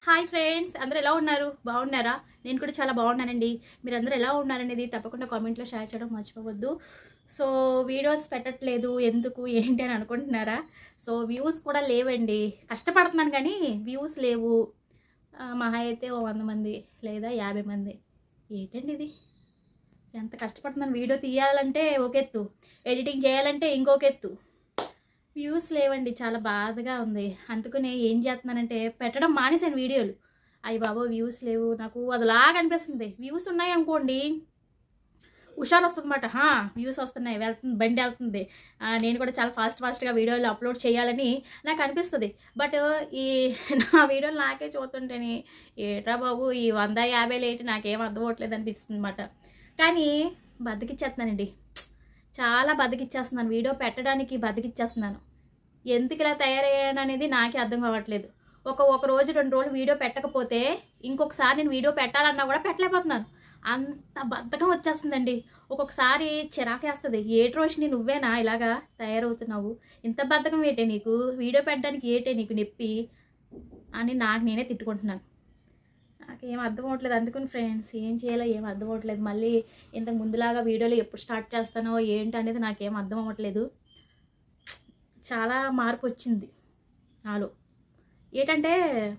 hi friends అందరూ ఎలా ఉన్నారు బాగున్నారా నేను కూడా చాలా బాగున్నానండి మీరు అందరూ ఎలా ఉన్నారనేది తప్పకుండా కామెంట్లో షేర్ చేయడం మర్చిపోవద్దు సో వీడియోస్ పెట్టట్లేదు ఎందుకు ఏంటి అని అనుకుంటున్నారా సో వ్యూస్ కూడా లేవండి కష్టపడుతున్నాను కానీ వ్యూస్ లేవు ఆ, మహా అయితే ఓ వంద మంది లేదా యాభై మంది ఏంటండి ఇది ఎంత కష్టపడుతున్నాను వీడియో తీయాలంటే ఒక ఎత్తు ఎడిటింగ్ చేయాలంటే ఇంకొక ఎత్తు వ్యూస్ లేవండి చాలా బాధగా ఉంది అందుకనే ఏం చేస్తున్నానంటే పెట్టడం మానేసాను వీడియోలు అయ్యి బాబో వ్యూస్ లేవు నాకు అదిలాగా అనిపిస్తుంది వ్యూస్ ఉన్నాయి అనుకోండి హుషారు వస్తుందన్నమాట హా వ్యూస్ వస్తున్నాయి వెళ్తుంది బండి వెళ్తుంది ఆ, నేను కూడా చాలా ఫాస్ట్ ఫాస్ట్గా వీడియోలు అప్లోడ్ చేయాలని నాకు అనిపిస్తుంది బట్ ఈ నా వీడియోలు నాకే చూస్తుంటేనే ఏట్రా బాబు ఈ వంద యాభై లేటి నాకేం అర్థం అవ్వట్లేదు అనిపిస్తుంది అనమాట కానీ బద్దకిచ్చేస్తున్నానండి చాలా బద్దకిచ్చేస్తున్నాను వీడియో పెట్టడానికి బద్దకిచ్చేస్తున్నాను ఎందుకు ఇలా తయారయ్యాను అనేది నాకే అర్థం కావట్లేదు ఒక ఒక రోజు రెండు రోజులు వీడియో పెట్టకపోతే ఇంకొకసారి నేను వీడియో పెట్టాలన్నా కూడా పెట్టలేకపోతున్నాను అంత బద్ధకం వచ్చేస్తుందండి ఒక్కొక్కసారి చిరాకేస్తుంది ఏటి రోజుని నువ్వేనా ఇలాగా తయారవుతున్నావు ఇంత బద్ధకం ఏటే నీకు వీడియో పెట్టడానికి ఏటే నీకు నొప్పి అని నాకు నేనే తిట్టుకుంటున్నాను నాకేం అర్థం అవ్వట్లేదు అందుకని ఫ్రెండ్స్ ఏం చేయాలో ఏం అర్థం అవ్వట్లేదు మళ్ళీ ఇంతకు ముందులాగా వీడియోలు ఎప్పుడు స్టార్ట్ చేస్తానో ఏంటి అనేది నాకేం అర్థం అవ్వట్లేదు చాలా మార్పు వచ్చింది నాలో ఏంటంటే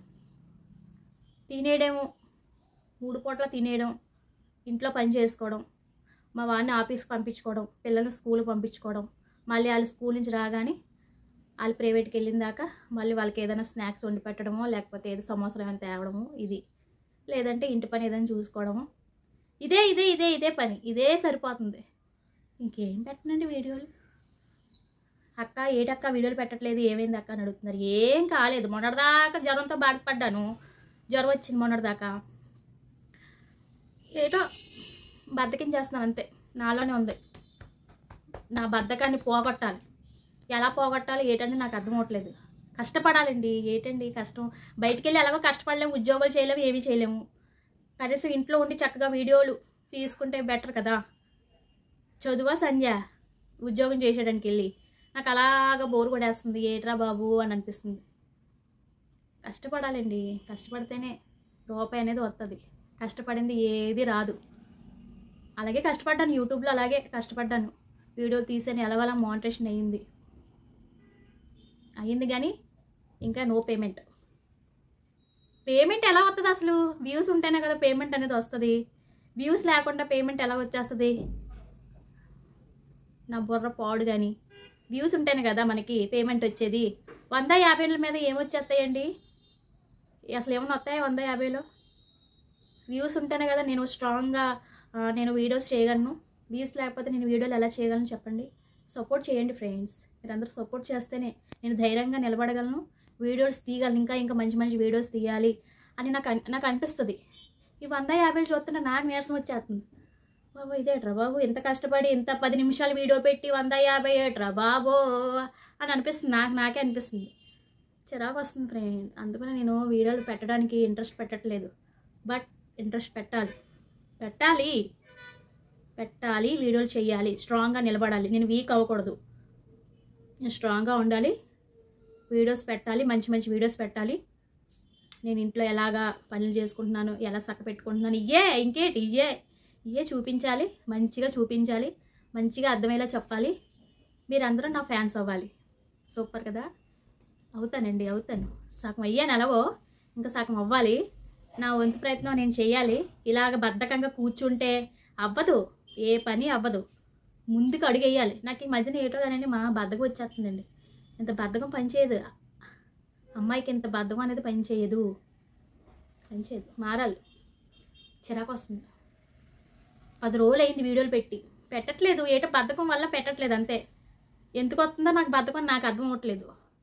తినేయడము మూడు పూట్ల తినేయడం ఇంట్లో పని చేసుకోవడం మా వాడిని ఆఫీస్కి పంపించుకోవడం పిల్లల్ని స్కూల్కి పంపించుకోవడం మళ్ళీ వాళ్ళు స్కూల్ నుంచి రాగానే వాళ్ళు ప్రైవేట్కి వెళ్ళిన దాకా మళ్ళీ వాళ్ళకి ఏదైనా స్నాక్స్ వండి పెట్టడమో లేకపోతే ఏదో సమోసాలు ఏమైనా తేవడము ఇది లేదంటే ఇంటి పని ఏదైనా చూసుకోవడము ఇదే ఇదే ఇదే ఇదే పని ఇదే సరిపోతుంది ఇంకేం పెట్టనండి వీడియోలు అక్క ఏటక్క వీడియోలు పెట్టట్లేదు ఏమైంది అక్క అని అడుగుతున్నారు ఏం కాలేదు మొన్నటిదాకా జ్వరంతో బాధపడ్డాను జ్వరం వచ్చింది మొన్నటిదాకా ఏటో బద్దకం చేస్తున్నాను అంతే నాలోనే ఉంది నా బద్ధకాన్ని పోగొట్టాలి ఎలా పోగొట్టాలి ఏటంటే నాకు అర్థం అవ్వట్లేదు కష్టపడాలండి ఏంటండి కష్టం బయటికి వెళ్ళి ఎలాగో కష్టపడలేము ఉద్యోగాలు చేయలేము ఏమీ చేయలేము కనీసం ఇంట్లో ఉండి చక్కగా వీడియోలు తీసుకుంటే బెటర్ కదా చదువా సంధ్య ఉద్యోగం చేసేయడానికి వెళ్ళి నాకు అలాగా బోరు కొడేస్తుంది ఏట్రా బాబు అని అనిపిస్తుంది కష్టపడాలండి కష్టపడితేనే రూపాయి అనేది వస్తుంది కష్టపడింది ఏది రాదు అలాగే కష్టపడ్డాను యూట్యూబ్లో అలాగే కష్టపడ్డాను వీడియో తీసాను ఎలవల మోనిటేషన్ అయ్యింది అయ్యింది కానీ ఇంకా నో పేమెంట్ పేమెంట్ ఎలా వస్తుంది అసలు వ్యూస్ ఉంటేనే కదా పేమెంట్ అనేది వస్తుంది వ్యూస్ లేకుండా పేమెంట్ ఎలా వచ్చేస్తుంది నా బుర్ర పాడు కానీ వ్యూస్ ఉంటేనే కదా మనకి పేమెంట్ వచ్చేది వంద యాభైల మీద ఏమొచ్చేస్తాయండి అసలు ఏమైనా వస్తాయా వంద యాభైలో వ్యూస్ ఉంటేనే కదా నేను స్ట్రాంగ్గా ఆ, నేను వీడియోస్ చేయగలను వ్యూస్ లేకపోతే నేను వీడియోలు ఎలా చేయగలను చెప్పండి సపోర్ట్ చేయండి ఫ్రెండ్స్ మీరందరూ సపోర్ట్ చేస్తేనే నేను ధైర్యంగా నిలబడగలను వీడియోస్ తీయగలను ఇంకా ఇంకా మంచి మంచి వీడియోస్ తీయాలి అని నాకు అన్- నాకు అనిపిస్తుంది ఈ వంద యాభై చూస్తుంటే నాకు నీరసం వచ్చేస్తుంది బాబు ఇదేట్రా బాబు ఇంత కష్టపడి ఇంత పది నిమిషాలు వీడియో పెట్టి వంద యాభై ఏట్రా బాబో అని అనిపిస్తుంది నాకు నాకే అనిపిస్తుంది చిరాకు వస్తుంది ఫ్రెండ్స్ అందుకని నేను వీడియోలు పెట్టడానికి ఇంట్రెస్ట్ పెట్టట్లేదు బట్ ఇంట్రెస్ట్ పెట్టాలి పెట్టాలి పెట్టాలి వీడియోలు చేయాలి స్ట్రాంగ్గా నిలబడాలి నేను వీక్ అవ్వకూడదు నేను స్ట్రాంగ్గా ఉండాలి వీడియోస్ పెట్టాలి మంచి మంచి వీడియోస్ పెట్టాలి నేను ఇంట్లో ఎలాగా పనులు చేసుకుంటున్నాను ఎలా చక్క పెట్టుకుంటున్నాను ఇయే ఇంకేటి ఇయే ఇయే చూపించాలి మంచిగా చూపించాలి మంచిగా అర్థమయ్యేలా చెప్పాలి మీరందరూ నా ఫ్యాన్స్ అవ్వాలి సూపర్ కదా అవుతానండి అవుతాను సగం అయ్యాను ఎలాగో ఇంకా సగం అవ్వాలి నా వంతు ప్రయత్నం నేను చేయాలి ఇలాగ బద్ధకంగా కూర్చుంటే అవ్వదు ఏ పని అవ్వదు ముందుకు అడుగేయాలి నాకు ఈ మధ్యన ఏటో కానీ మా బద్ధకం వచ్చేస్తుందండి ఇంత బద్ధకం పనిచేయదు అమ్మాయికి ఇంత బద్ధకం అనేది పనిచేయదు పనిచేయదు మారాలి చిరాకు వస్తుంది పది రోజులు అయింది వీడియోలు పెట్టి పెట్టట్లేదు ఏటో బద్ధకం వల్ల పెట్టట్లేదు అంతే ఎందుకు వస్తుందో నాకు బద్ధకం నాకు అర్థం అవ్వట్లేదు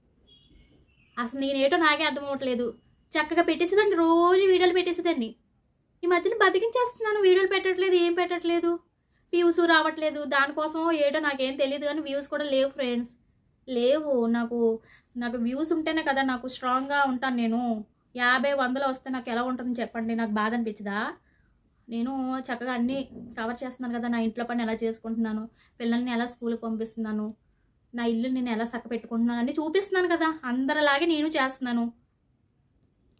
అసలు నేనేటో నాకే అర్థం అవ్వట్లేదు చక్కగా పెట్టేసేదండి రోజు వీడియోలు పెట్టేసేదండి ఈ మధ్యన బతికించేస్తున్నాను వీడియోలు పెట్టట్లేదు ఏం పెట్టట్లేదు వ్యూస్ రావట్లేదు దానికోసం ఏటో నాకేం తెలియదు కానీ వ్యూస్ కూడా లేవు ఫ్రెండ్స్ లేవు నాకు నాకు వ్యూస్ ఉంటేనే కదా నాకు స్ట్రాంగ్గా ఉంటాను నేను యాభై వందలు వస్తే నాకు ఎలా ఉంటుందని చెప్పండి నాకు బాధ అనిపించదా నేను చక్కగా అన్నీ కవర్ చేస్తున్నాను కదా నా ఇంట్లో పని ఎలా చేసుకుంటున్నాను పిల్లల్ని ఎలా స్కూల్కి పంపిస్తున్నాను నా ఇల్లు నేను ఎలా చక్క పెట్టుకుంటున్నాను అన్ని చూపిస్తున్నాను కదా అందరిలాగే నేను చేస్తున్నాను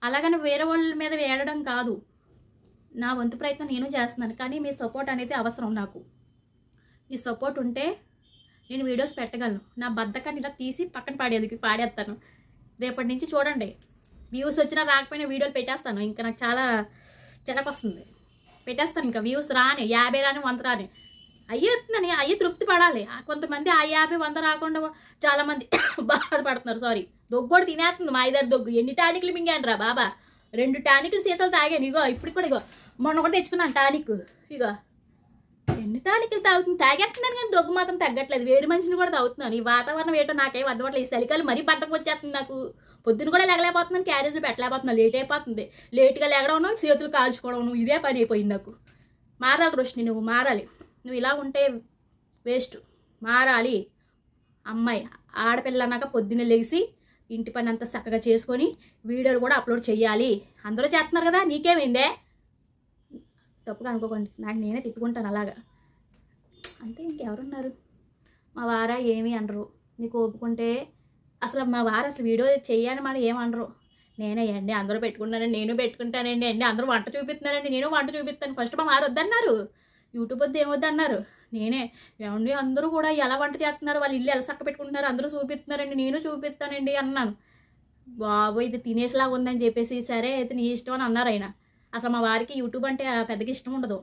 అలాగని వేరే వాళ్ళ మీద వేయడం కాదు నా వంతు ప్రయత్నం నేను చేస్తున్నాను కానీ మీ సపోర్ట్ అనేది అవసరం నాకు మీ సపోర్ట్ ఉంటే నేను వీడియోస్ పెట్టగలను నా బద్దకాన్ని ఇలా తీసి పక్కన పాడేది పాడేస్తాను రేపటి నుంచి చూడండి వ్యూస్ వచ్చినా రాకపోయినా వీడియోలు పెట్టేస్తాను ఇంకా నాకు చాలా చిరాకు వస్తుంది పెట్టేస్తాను ఇంకా వ్యూస్ రాని యాభై రాని వంద రాని అయ్యి వస్తుందని అయ్యి తృప్తి పడాలి ఆ కొంతమంది ఆ యాభై వంద రాకుండా కూడా చాలా మంది బాధపడుతున్నారు సారీ దొగ్గు కూడా తినేస్తుంది మా ఇద్దరు దొగ్గు ఎన్ని టానిక్లు మింగాను రా బాబా రెండు టానిక్లు సీతలు తాగాను ఇగో ఇప్పుడు కూడా ఇగో మొన్న కూడా తెచ్చుకున్నాను టానిక్ ఇగో ఎన్ని టానిక్లు తాగుతుంది తాగేస్తున్నాను కానీ దొగ్గు మాత్రం తగ్గట్లేదు వేడి మనిషిని కూడా తాగుతున్నాను ఈ వాతావరణం ఏంటో నాకేం అర్థమట్లేదు ఈ చలికాలు మరీ బద్దకం వచ్చేస్తుంది నాకు పొద్దున కూడా లేగలేకపోతున్నాను క్యారేజ్లు పెట్టలేకపోతున్నాను లేట్ అయిపోతుంది లేట్గా లేగడం చేతులు కాల్చుకోవడం ఇదే పని అయిపోయింది నాకు మారాలి రోషిని నువ్వు మారాలి నువ్వు ఇలా ఉంటే వేస్ట్ మారాలి అమ్మాయి ఆడపిల్ల అన్నాక పొద్దున్న లేచి ఇంటి పని అంతా చక్కగా చేసుకొని వీడియోలు కూడా అప్లోడ్ చేయాలి అందరూ చేస్తున్నారు కదా నీకేమైందే తప్పుగా అనుకోకండి నాకు నేనే తిట్టుకుంటాను అలాగా అంతే ఇంకెవరున్నారు మా వారా ఏమీ అనరు నీకు ఒప్పుకుంటే అసలు మా వారు అసలు వీడియో చెయ్యని మాట ఏమనరు నేనే అండి అందరూ పెట్టుకున్నానండి నేను పెట్టుకుంటానండి అండి అందరూ వంట చూపిస్తున్నారండి నేను వంట చూపిస్తాను ఫస్ట్ మా వారు వద్దన్నారు యూట్యూబ్ వద్దు ఏమొద్దు అన్నారు నేనే ఏమండి అందరూ కూడా ఎలా వంట చేస్తున్నారు వాళ్ళు ఇల్లు ఎలా చక్క పెట్టుకుంటున్నారు అందరూ చూపిస్తున్నారండి నేను చూపిస్తానండి అన్నాను బాబు ఇది తినేసేలా ఉందని చెప్పేసి సరే అయితే నీ ఇష్టం అని అన్నారు ఆయన అసలు మా వారికి యూట్యూబ్ అంటే పెద్దగా ఇష్టం ఉండదు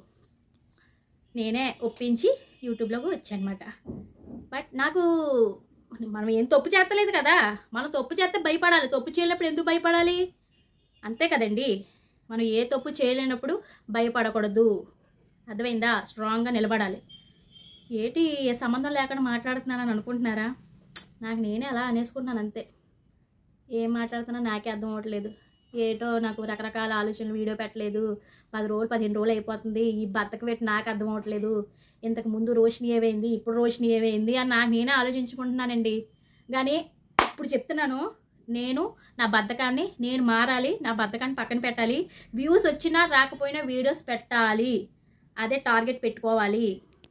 నేనే ఒప్పించి యూట్యూబ్లోకి వచ్చానమాట బట్ నాకు మనం ఏం తప్పు చేస్తలేదు కదా మనం తప్పు చేస్తే భయపడాలి తప్పు చేయలేనప్పుడు ఎందుకు భయపడాలి అంతే కదండి మనం ఏ తప్పు చేయలేనప్పుడు భయపడకూడదు అర్థమైందా స్ట్రాంగ్గా నిలబడాలి ఏటి ఏ సంబంధం లేకుండా మాట్లాడుతున్నానని అనుకుంటున్నారా నాకు నేనే అలా అనేసుకుంటున్నాను అంతే ఏం మాట్లాడుతున్నా నాకే అర్థం అవ్వట్లేదు ఏటో నాకు రకరకాల ఆలోచనలు వీడియో పెట్టలేదు పది రోజులు పదిహేను రోజులు అయిపోతుంది ఈ బద్దకు పెట్టి నాకు అర్థం అవ్వట్లేదు ఇంతకు ముందు రోషిని ఏమైంది ఇప్పుడు రోషిని ఏమైంది అని నాకు నేనే ఆలోచించుకుంటున్నానండి కానీ ఇప్పుడు చెప్తున్నాను నేను నా బద్ధకాన్ని నేను మారాలి నా బద్ధకాన్ని పక్కన పెట్టాలి వ్యూస్ వచ్చినా రాకపోయినా వీడియోస్ పెట్టాలి అదే టార్గెట్ పెట్టుకోవాలి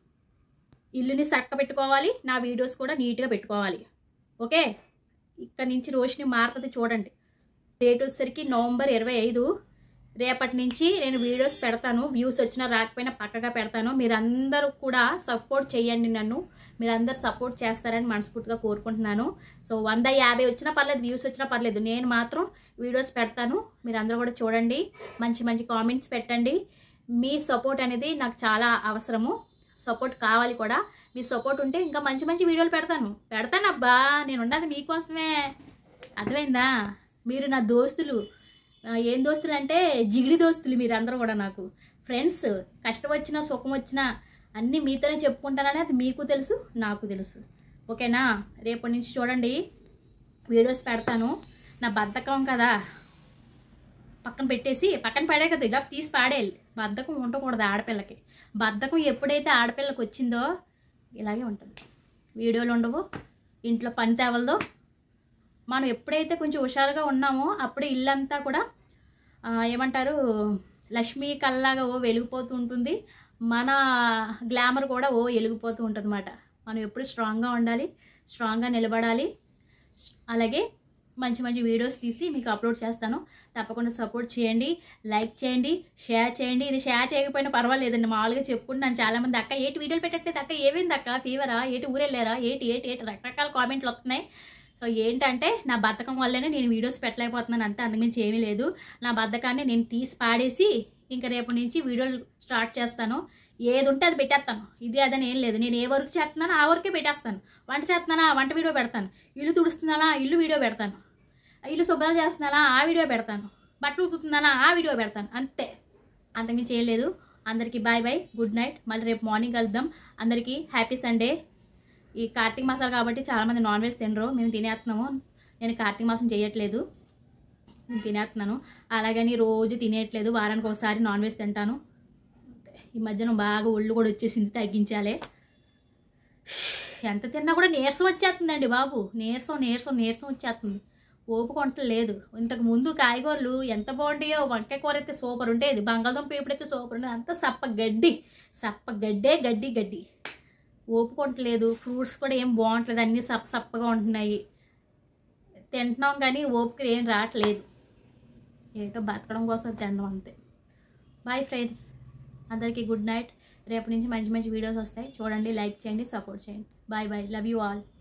ఇల్లుని చక్క పెట్టుకోవాలి నా వీడియోస్ కూడా నీట్గా పెట్టుకోవాలి ఓకే ఇక్కడ నుంచి రోషిని మారుతుంది చూడండి డేట్ వచ్చేసరికి నవంబర్ ఇరవై ఐదు రేపటి నుంచి నేను వీడియోస్ పెడతాను వ్యూస్ వచ్చినా రాకపోయినా పక్కగా పెడతాను మీరందరూ కూడా సపోర్ట్ చేయండి నన్ను మీరందరూ సపోర్ట్ చేస్తారని మనస్ఫూర్తిగా కోరుకుంటున్నాను సో వంద యాభై వచ్చినా పర్లేదు వ్యూస్ వచ్చినా పర్లేదు నేను మాత్రం వీడియోస్ పెడతాను మీరందరూ కూడా చూడండి మంచి మంచి కామెంట్స్ పెట్టండి మీ సపోర్ట్ అనేది నాకు చాలా అవసరము సపోర్ట్ కావాలి కూడా మీ సపోర్ట్ ఉంటే ఇంకా మంచి మంచి వీడియోలు పెడతాను పెడతాను అబ్బా నేను ఉన్నది మీకోసమే అర్థమైందా మీరు నా దోస్తులు ఆ, ఏం దోస్తులు అంటే జిగిడి దోస్తులు మీరు అందరూ కూడా నాకు ఫ్రెండ్స్ కష్టం వచ్చినా సుఖం వచ్చినా అన్నీ మీతోనే చెప్పుకుంటానని అది మీకు తెలుసు నాకు తెలుసు ఓకేనా రేపటి నుంచి చూడండి వీడియోస్ పెడతాను నా బద్ధకం కదా పక్కన పెట్టేసి పక్కన పడే కదా ఇలా తీసి పాడేయాలి బద్ధకం ఉండకూడదు ఆడపిల్లకి బద్ధకం ఎప్పుడైతే ఆడపిల్లకి వచ్చిందో ఇలాగే ఉంటుంది వీడియోలు ఉండవు ఇంట్లో పని తేవలదో మనం ఎప్పుడైతే కొంచెం హుషారుగా ఉన్నామో అప్పుడు ఇల్లంతా కూడా ఆ, ఏమంటారు లక్ష్మీ కల్లాగా ఓ వెలిగిపోతూ ఉంటుంది మన గ్లామర్ కూడా ఓ వెలిగిపోతూ ఉంటుంది అన్నమాట మనం ఎప్పుడు స్ట్రాంగ్గా ఉండాలి స్ట్రాంగ్గా నిలబడాలి అలాగే మంచి మంచి వీడియోస్ తీసి మీకు అప్లోడ్ చేస్తాను తప్పకుండా సపోర్ట్ చేయండి లైక్ చేయండి షేర్ చేయండి ఇది షేర్ చేయకపోయినా పర్వాలేదండి మామూలుగా చెప్పుకుంటున్నాను చాలామంది అక్క ఏటి వీడియోలు పెట్టట్లేదు అక్క ఏమైంది అక్క ఫీవరా ఏటి ఊరెళ్ళారా ఏటి ఏటి ఏటి రకరకాల కామెంట్లు వస్తున్నాయి సో ఏంటంటే నా బద్ధకం వల్లనే నేను వీడియోస్ పెట్టలేకపోతున్నాను అంతే అంతకుమించి ఏమీ లేదు నా బద్ధకాన్ని నేను తీసి పాడేసి ఇంకా రేపు నుంచి వీడియోలు స్టార్ట్ చేస్తాను ఏది ఉంటే అది పెట్టేస్తాను ఇది అదని ఏం లేదు నేను ఏ వర్క్ చేస్తున్నానో ఆ వర్కే పెట్టేస్తాను వంట చేస్తున్నానా వంట వీడియో పెడతాను ఇల్లు తుడుస్తున్నానా ఇల్లు వీడియో పెడతాను ఇల్లు శుభ్రం చేస్తున్నానా ఆ వీడియో పెడతాను బట్టలు ఉతుకుతున్నానా ఆ వీడియో పెడతాను అంతే అంతకుమించి ఏం లేదు అందరికీ బాయ్ బాయ్ గుడ్ నైట్ మళ్ళీ రేపు మార్నింగ్ కలుద్దాం అందరికీ హ్యాపీ సండే ఈ కార్తీక మాసాలు కాబట్టి చాలామంది నాన్ వెజ్ తినరు మేము తినేస్తున్నాము నేను కార్తీక మాసం చేయట్లేదు నేను తినేస్తున్నాను అలాగని రోజు తినేయట్లేదు వారానికి ఒకసారి నాన్ వెజ్ తింటాను ఈ మధ్యన బాగా ఒళ్ళు కూడా వచ్చేసింది తగ్గించాలి ఎంత తిన్నా కూడా నీరసం వచ్చేస్తుందండి బాబు నీరసం నీరసం నీరసం వచ్చేస్తుంది ఓపుకొంట లేదు ఇంతకు ముందు కాయగూరలు ఎంత బాగుంటాయో వంకాయ కూర అయితే సూపర్ ఉండేది బంగాళదుంప ఎప్పుడైతే సూపర్ ఉండేది అంతా సప్ప గడ్డి సప్ప గడ్డే గడ్డి గడ్డి ఓపుకొంటలేదు ఫ్రూట్స్ కూడా ఏం బాగుంటలేదు అన్నీ సప్ప సప్పగా ఉంటున్నాయి తింటున్నాం కానీ ఓపిక ఏం రావట్లేదు ఏటో బతకడం కోసం తినడం అంతే బాయ్ ఫ్రెండ్స్ అందరికీ గుడ్ నైట్ రేపు నుంచి మంచి మంచి వీడియోస్ వస్తాయి చూడండి లైక్ చేయండి సపోర్ట్ చేయండి bye bye love you all